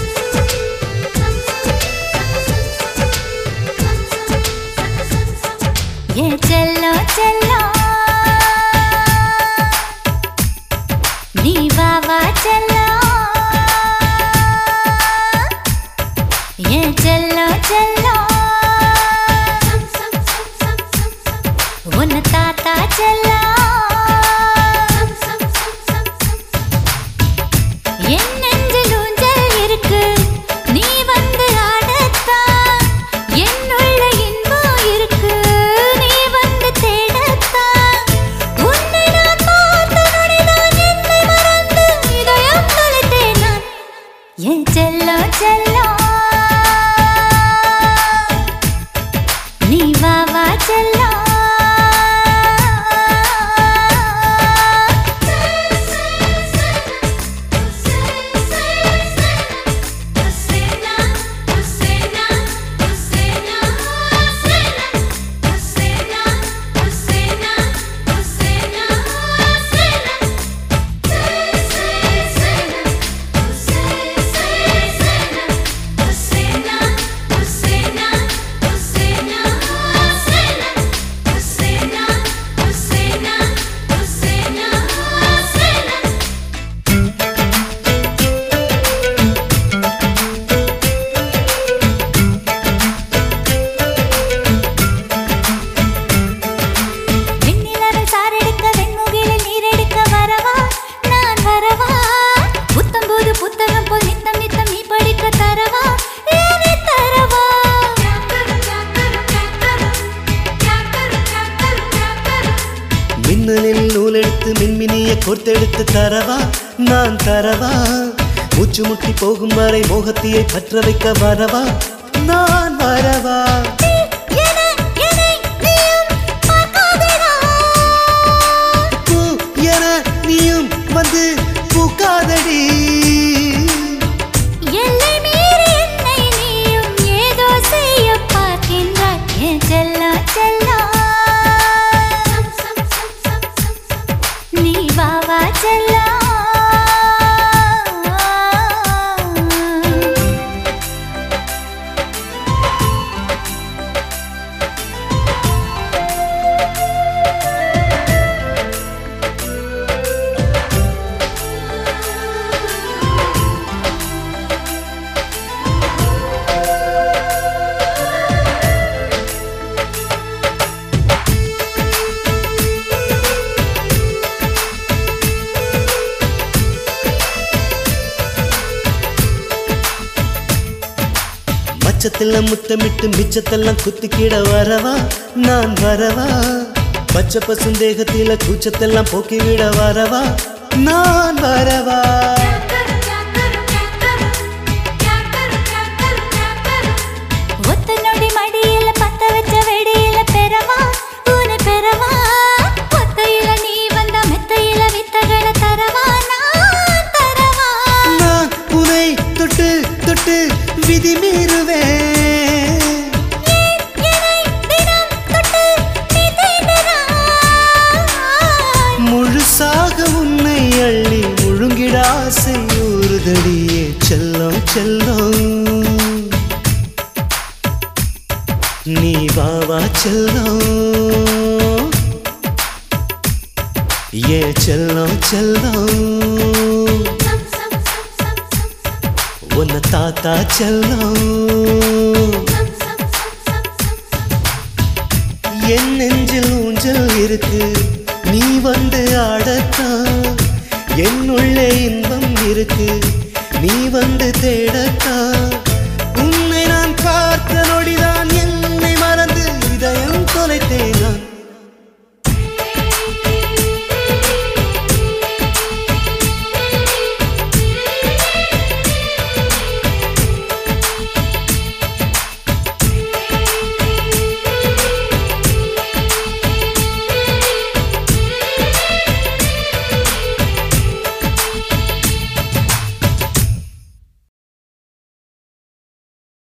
ஏ Cello Cello நீ வா வா செல்லோ ஏ செல்லோ செல்லோ உன்னை தாத்தா செல்லோ என் நெஞ்சில் ஊஞ்சல் இருக்கு நீ வந்து ஆடத்தான் என்னுள்ள இன்பம் இருக்கு நீ வந்து தேடத்தான் உன்னை நான் பார்த்த நொடிதான் என்னை மறந்து இதயம் தொலைத்தேன் நான் என் செல்லோ செல்லோ நீ வா வா செல்லோ வெண்ணிலவில் சாரெடுக்க வெண்முகிலில் நீரெடுக்க வரவா நான் வரவா புத்தம்போது புத்தகம் போல் நித்தம் நித்தம் நீ படிக்க தரவா ஏனே தரவா மின்னலில் நூலெடுத்து மின்மினிய கோர்த்தெடுத்து தரவா நான் தரவா மூச்சு முட்டி போகும் வரை மோகத்தியை பற்ற வைக்க வரவா நான் வரவா என என்னை நீயும் பார்க்காதேடா பூ என நீயும் வந்து பூக்காதடி எல்லை மீறி என்னை நீயும் ஏதோ செய்ய பார்க்கின்றாய் என் செல்லா செல்லா நீ வா வா செல்லா மச்சத்தில் முத்தமிட்டு மிச்சத்தெல்லாம் குத்திக்கிட வரவா நான் வரவா பச்சை பசுந்தேகத்தில கூச்சத்தெல்லாம் போக்கிவிட வரவா நான் வரவா ஒத்த நொடி மடியில பத்த வச்ச வெடியில பெறவா உன பெறவா ஒத்தையில நீ வந்த மெத்தையில வித்தகள தரவா நான் தரவா நான் உனை தொட்டு தொட்டு விதி மீறுவேன் என்னை தினம் தொட்டு நீ தீண்டுறாய். முழுசாக உன்னை அள்ளி முழுங்கிட ஆசை ஊறுதடியே செல்லம் செல்லம் நீ வாவா செல்லம் ஏ செல்லம் செல்லம் உன்னை தாத்தா செல்லம் என் நெஞ்சில் ஊஞ்சல் இருக்கு நீ வந்து ஆடத்தான் என்னுள்ளே இன்பம் இருக்கு நீ வந்து தேடத்தான் உன்னை நான் பார்த்த நொடிதான்